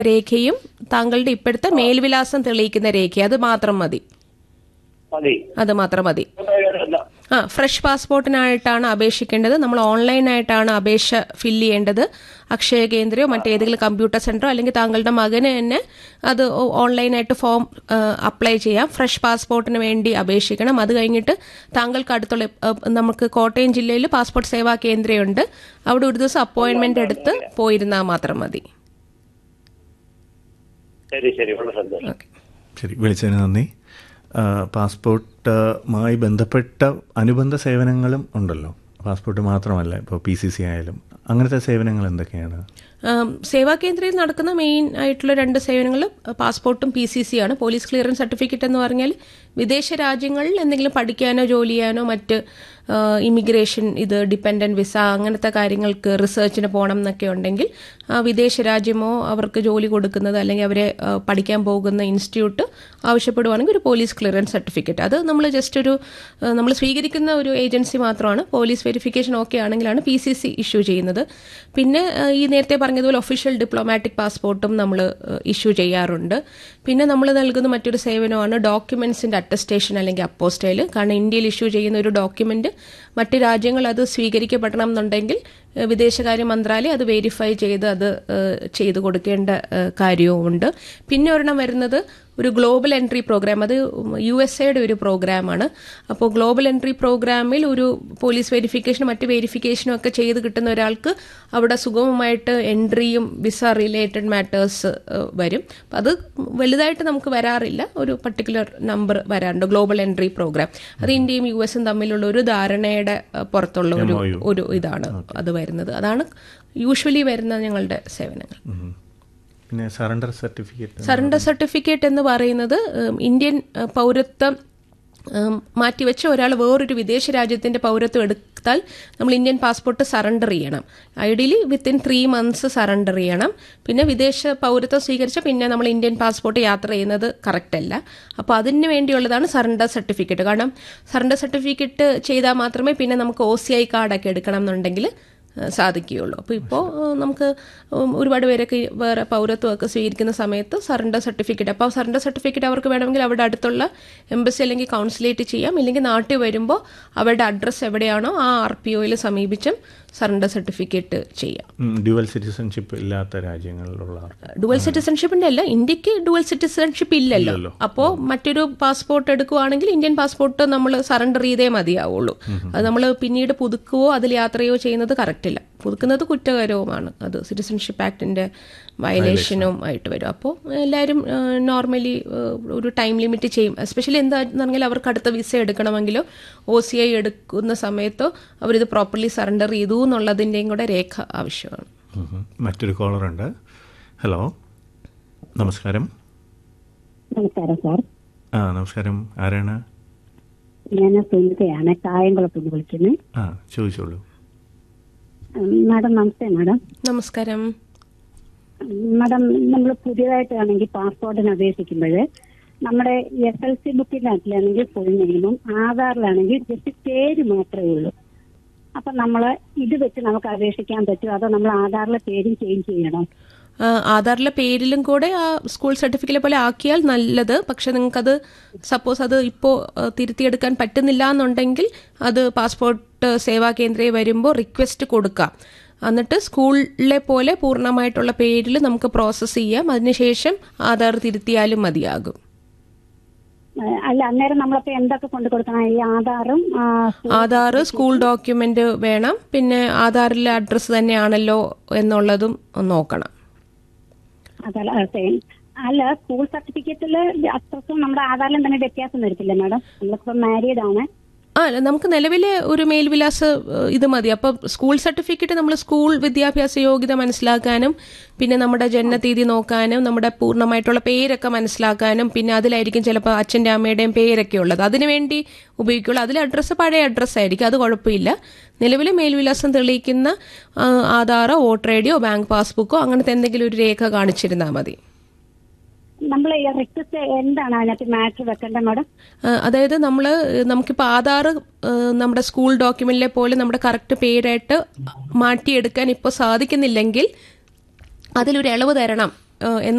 രേഖയും താങ്കളുടെ ഇപ്പോഴത്തെ മേൽവിലാസം തെളിയിക്കുന്ന രേഖ അത് മാത്രം മതി മതി അത് മാത്രം മതി വേറെയല്ല. ആ ഫ്രഷ് പാസ്പോർട്ടിനായിട്ടാണ് അപേക്ഷിക്കേണ്ടത് നമ്മൾ ഓൺലൈനായിട്ടാണ് അപേക്ഷ ഫില്ല് ചെയ്യേണ്ടത് അക്ഷയ കേന്ദ്രയോ മറ്റേതെങ്കിലും കമ്പ്യൂട്ടർ സെന്ററോ അല്ലെങ്കിൽ താങ്കളുടെ മകന് തന്നെ അത് ഓ- ഓൺലൈനായിട്ട് ഫോം ആ, അപ്ലൈ ചെയ്യാം ഫ്രഷ് പാസ്പോർട്ടിന് വേണ്ടി അപേക്ഷിക്കണം അത് കഴിഞ്ഞിട്ട് താങ്കൾക്ക് അടുത്തുള്ള ആ, നമുക്ക് കോട്ടയം ജില്ലയിൽ പാസ്പോർട്ട് സേവാ കേന്ദ്രമുണ്ട് അവിടെ ഒരു ദിവസം അപ്പോയിന്റ്മെന്റ് എടുത്ത് പോയിരുന്നാൽ മാത്രം മതി ശരി ശരി വളരെ സന്തോഷം ഓക്കെ ശരി വിളിച്ചതിന് നന്ദി ആ, പാസ്പോർട്ടുമായി ബന്ധപ്പെട്ട അനുബന്ധ സേവനങ്ങളും ഉണ്ടല്ലോ പാസ്പോർട്ട് മാത്രമല്ല ഇപ്പോൾ പി സി സി ആയാലും അങ്ങനത്തെ സേവനങ്ങൾ എന്തൊക്കെയാണ് ആം, സേവാ കേന്ദ്രയിൽ നടക്കുന്ന മെയിൻ ആയിട്ടുള്ള രണ്ട് സേവനങ്ങൾ പാസ്പോർട്ടും പി സി സി ആണ് പോലീസ് ക്ലിയറൻസ് സർട്ടിഫിക്കറ്റ് എന്ന് പറഞ്ഞാൽ വിദേശ രാജ്യങ്ങളിൽ എന്തെങ്കിലും പഠിക്കാനോ ജോലി ചെയ്യാനോ മറ്റ് ആ, ഇമിഗ്രേഷൻ ഇത് ഡിപ്പെൻഡന്റ് വിസ അങ്ങനത്തെ കാര്യങ്ങൾക്ക് റിസർച്ചിന് പോകണം എന്നൊക്കെ ഉണ്ടെങ്കിൽ ആ വിദേശ രാജ്യമോ അവർക്ക് ജോലി കൊടുക്കുന്നത് അല്ലെങ്കിൽ അവരെ ആ, പഠിക്കാൻ പോകുന്ന ഇൻസ്റ്റിറ്റ്യൂട്ട് ആവശ്യപ്പെടുവാണെങ്കിൽ ഒരു പോലീസ് ക്ലിയറൻസ് സർട്ടിഫിക്കറ്റ് അത് നമ്മൾ ജസ്റ്റ് ഒരു നമ്മൾ സ്വീകരിക്കുന്ന ഒരു ഏജൻസി മാത്രമാണ് പോലീസ് വെരിഫിക്കേഷൻ ഓക്കെ ആണെങ്കിലാണ് പി സി സി ഇഷ്യൂ ചെയ്യുന്നത് പിന്നെ ആ, ഈ നേരത്തെ പറഞ്ഞതുപോലെ ഒഫീഷ്യൽ ഡിപ്ലോമാറ്റിക് പാസ്പോർട്ടും നമ്മൾ ഇഷ്യൂ ചെയ്യാറുണ്ട് പിന്നെ നമ്മൾ നൽകുന്ന മറ്റൊരു സേവനമാണ് ഡോക്യുമെന്റ്സിന്റെ അറ്റസ്റ്റേഷൻ അല്ലെങ്കിൽ അപ്പോസ്റ്റൈൽ കാരണം ഇന്ത്യയിൽ ഇഷ്യൂ ചെയ്യുന്ന ഒരു ഡോക്യുമെന്റ് മറ്റ് രാജ്യങ്ങൾ അത് സ്വീകരിക്കപ്പെടണം എന്നുണ്ടെങ്കിൽ ഏഹ്, വിദേശകാര്യ മന്ത്രാലയം അത് വെരിഫൈ ചെയ്ത് അത് ഏഹ്, ചെയ്തു കൊടുക്കേണ്ട ഏഹ്, കാര്യവുമുണ്ട് പിന്നെ ഒരെണ്ണം വരുന്നത് ഒരു ഗ്ലോബൽ എൻട്രി പ്രോഗ്രാം അത് യു എസ് എയുടെ ഒരു പ്രോഗ്രാമാണ് അപ്പോൾ ഗ്ലോബൽ എൻട്രി പ്രോഗ്രാമിൽ ഒരു പോലീസ് വെരിഫിക്കേഷനും മറ്റ് വെരിഫിക്കേഷനും ഒക്കെ ചെയ്ത് കിട്ടുന്ന ഒരാൾക്ക് അവിടെ സുഗമമായിട്ട് എൻട്രിയും വിസ റിലേറ്റഡ് മാറ്റേഴ്സ് വരും അപ്പം അത് വലുതായിട്ട് നമുക്ക് വരാറില്ല ഒരു പർട്ടിക്കുലർ നമ്പർ വരാറുണ്ട് ഗ്ലോബൽ എൻട്രി പ്രോഗ്രാം അത് ഇന്ത്യയും യു എസും തമ്മിലുള്ള ഒരു ധാരണയുടെ ഏഹ്, പുറത്തുള്ള ഒരു ഒരു ഇതാണ് അത് വരുന്നത് അതാണ് യൂഷ്വലി വരുന്ന ഞങ്ങളുടെ സേവനങ്ങൾ ഉം. പിന്നെ സറണ്ടർ സർട്ടിഫിക്കറ്റ് സറണ്ടർ സർട്ടിഫിക്കറ്റ് എന്ന് പറയുന്നത് ഉം, ഇന്ത്യൻ ഉം, പൗരത്വം ഉം, മാറ്റിവെച്ച് ഒരാൾ വേറൊരു വിദേശ രാജ്യത്തിന്റെ പൗരത്വം എടുത്താൽ നമ്മൾ ഇന്ത്യൻ പാസ്പോർട്ട് സറണ്ടർ ചെയ്യണം ideally within three months surrender ചെയ്യണം പിന്നെ വിദേശ പൗരത്വം സ്വീകരിച്ച പിന്നെ നമ്മൾ ഇന്ത്യൻ പാസ്പോർട്ട് യാത്ര ചെയ്യുന്നത് കറക്റ്റ് അല്ല അപ്പോൾ അതിന് വേണ്ടിയുള്ളതാണ് സറണ്ടർ സർട്ടിഫിക്കറ്റ് കാരണം സറണ്ടർ സർട്ടിഫിക്കറ്റ് ചെയ്താൽ മാത്രമേ പിന്നെ നമുക്ക് ഒ സി ഐ കാർഡൊക്കെ എടുക്കണം എന്നുണ്ടെങ്കിൽ ഏഹ് സാധിക്കുകയുള്ളൂ അപ്പോൾ ഇപ്പോൾ നമുക്ക് ഉം, ഒരുപാട് പേരൊക്കെ ഈ വേറെ പൗരത്വമൊക്കെ സ്വീകരിക്കുന്ന സമയത്ത് സറണ്ടർ സർട്ടിഫിക്കറ്റ് അപ്പോൾ സറണ്ടർ സർട്ടിഫിക്കറ്റ് അവർക്ക് വേണമെങ്കിൽ അവിടെ അടുത്തുള്ള എംബസി അല്ലെങ്കിൽ കൗൺസിലേറ്റ് ചെയ്യാം ഇല്ലെങ്കിൽ നാട്ടിൽ വരുമ്പോൾ അവരുടെ അഡ്രസ്സ് എവിടെയാണോ ആ ആർ പി ഒയിൽ സമീപിച്ചും സറണ്ടർ സർട്ടിഫിക്കറ്റ് ചെയ്യാം ഡ്യുവൽ സിറ്റിസൺഷിപ്പ് ഇല്ലാത്ത രാജ്യങ്ങളിലുള്ള ആൾക്ക് ഡുവൽ സിറ്റിസൺഷിപ്പിന്റെ അല്ല ഇന്ത്യക്ക് ഡുവൽ സിറ്റിസൺഷിപ്പ് ഇല്ലല്ലോ അപ്പോൾ മറ്റൊരു പാസ്പോർട്ട് എടുക്കുവാണെങ്കിൽ ഇന്ത്യൻ പാസ്പോർട്ട് നമ്മൾ സറണ്ടർ ചെയ്തേ മതിയാവുള്ളൂ അത് നമ്മൾ പിന്നീട് പുതുക്കുകയോ അതിൽ യാത്രയോ ചെയ്യുന്നത് കറക്റ്റ് ഇല്ല പുതുക്കുന്നത് കുറ്റകരവുമാണ് അത് സിറ്റിസൺഷിപ്പ് ആക്ടിന്റെ വയലേഷനും ആയിട്ട് വരും അപ്പോൾ എല്ലാവരും നോർമലി ഒരു ടൈം ലിമിറ്റ് ചെയ്യും എസ്പെഷ്യലി എന്താന്ന് പറഞ്ഞാൽ അവർക്ക് അടുത്ത വിസ എടുക്കണമെങ്കിലോ ഒ സി ഐ എടുക്കുന്ന സമയത്തോ അവരിത് പ്രോപ്പർലി സറണ്ടർ ചെയ്തു എന്നുള്ളതിൻ്റെയും കൂടെ രേഖ ആവശ്യമാണ് ഉം. മറ്റൊരു കോളറുണ്ട് ഹലോ നമസ്കാരം നമസ്കാരം സാർ ആ നമസ്കാരം ആരാണ് ഞാൻ സുനിതയാണ് കായംകുളത്തുനിന്ന് വിളിക്കുന്നത് ആ ചോദിച്ചോളൂ മാഡം നമസ്തേ മാഡം നമസ്കാരം മാഡം നമ്മൾ പുതിയതായിട്ടാണെങ്കിൽ പാസ്പോർട്ടിന് അപേക്ഷിക്കുമ്പോൾ നമ്മുടെ എസ് എൽ സി ബുക്കിനകത്തിലാണെങ്കിൽ ഫുൾ നെയിമും ആധാറിലാണെങ്കിൽ ജസ്റ്റ് പേര് മാത്രമേ ഉള്ളൂ അപ്പൊ നമ്മൾ ഇത് വെച്ച് നമുക്ക് അപേക്ഷിക്കാൻ പറ്റുമോ അതോ നമ്മൾ ആധാറിലെ പേരും ചേഞ്ച് ചെയ്യണോ ആ, ആധാറിലെ പേരിലും കൂടെ ആ സ്കൂൾ സർട്ടിഫിക്കറ്റ് പോലെ ആക്കിയാൽ നല്ലത് പക്ഷെ നിങ്ങൾക്കത് സപ്പോസ് അത് ഇപ്പോൾ തിരുത്തിയെടുക്കാൻ പറ്റുന്നില്ല എന്നുണ്ടെങ്കിൽ അത് പാസ്പോർട്ട് സേവാ കേന്ദ്രയിൽ വരുമ്പോൾ റിക്വസ്റ്റ് കൊടുക്കാം എന്നിട്ട് സ്കൂളിലെ പോലെ പൂർണ്ണമായിട്ടുള്ള പേരിൽ നമുക്ക് പ്രോസസ്സ് ചെയ്യാം അതിനുശേഷം ആധാർ തിരുത്തിയാലും മതിയാകും ഏഹ് അല്ല അന്നേരം നമ്മളപ്പോ എന്തൊക്കെ കൊണ്ടു കൊടുക്കണം ഈ ആധാറും ആ, ആധാർ സ്കൂൾ ഡോക്യുമെന്റ് വേണം പിന്നെ ആധാറിലെ അഡ്രസ്സ് തന്നെയാണല്ലോ എന്നുള്ളതും നോക്കണം അതല്ല സെയിം അല്ല സ്കൂൾ സർട്ടിഫിക്കറ്റില് അഡ്രസ്സും നമ്മുടെ ആധാറിലും തന്നെ വ്യത്യാസം വരത്തില്ല മാഡം നമ്മളിപ്പോ മാരീഡ് ആണ് ആ അല്ല, നമുക്ക് നിലവിലെ ഒരു മേൽവിലാസ ഏഹ്, ഇത് മതി അപ്പം സ്കൂൾ സർട്ടിഫിക്കറ്റ് നമ്മൾ സ്കൂൾ വിദ്യാഭ്യാസ യോഗ്യത മനസ്സിലാക്കാനും പിന്നെ നമ്മുടെ ജനനതീയതി നോക്കാനും നമ്മുടെ പൂർണ്ണമായിട്ടുള്ള പേരൊക്കെ മനസ്സിലാക്കാനും പിന്നെ അതിലായിരിക്കും ചിലപ്പോൾ അച്ഛൻ്റെ അമ്മയുടെയും പേരൊക്കെ ഉള്ളത് അതിനുവേണ്ടി ഉപയോഗിക്കുള്ളൂ അതിൽ അഡ്രസ്സ് പഴയ അഡ്രസ്സ് ആയിരിക്കും അത് കുഴപ്പമില്ല നിലവിലെ മേൽവിലാസം തെളിയിക്കുന്ന ആ, ആധാറോ വോട്ടർ ഐ ഡിയോ ബാങ്ക് പാസ്ബുക്കോ അങ്ങനത്തെ എന്തെങ്കിലും ഒരു രേഖ കാണിച്ചിരുന്നാൽ മതി നമ്മൾ റിക്വസ്റ്റ് എന്താണ് അതിനകത്ത് മാറ്റർ വെക്കേണ്ടത് മാഡം ആ, അതായത് നമ്മൾ നമുക്കിപ്പോൾ ആധാർ നമ്മുടെ സ്കൂൾ ഡോക്യുമെന്റിലെ പോലെ നമ്മുടെ കറക്റ്റ് പേരായിട്ട് മാറ്റിയെടുക്കാൻ ഇപ്പോൾ സാധിക്കുന്നില്ലെങ്കിൽ അതിലൊരു ഇളവ് തരണം ആ, എന്ന്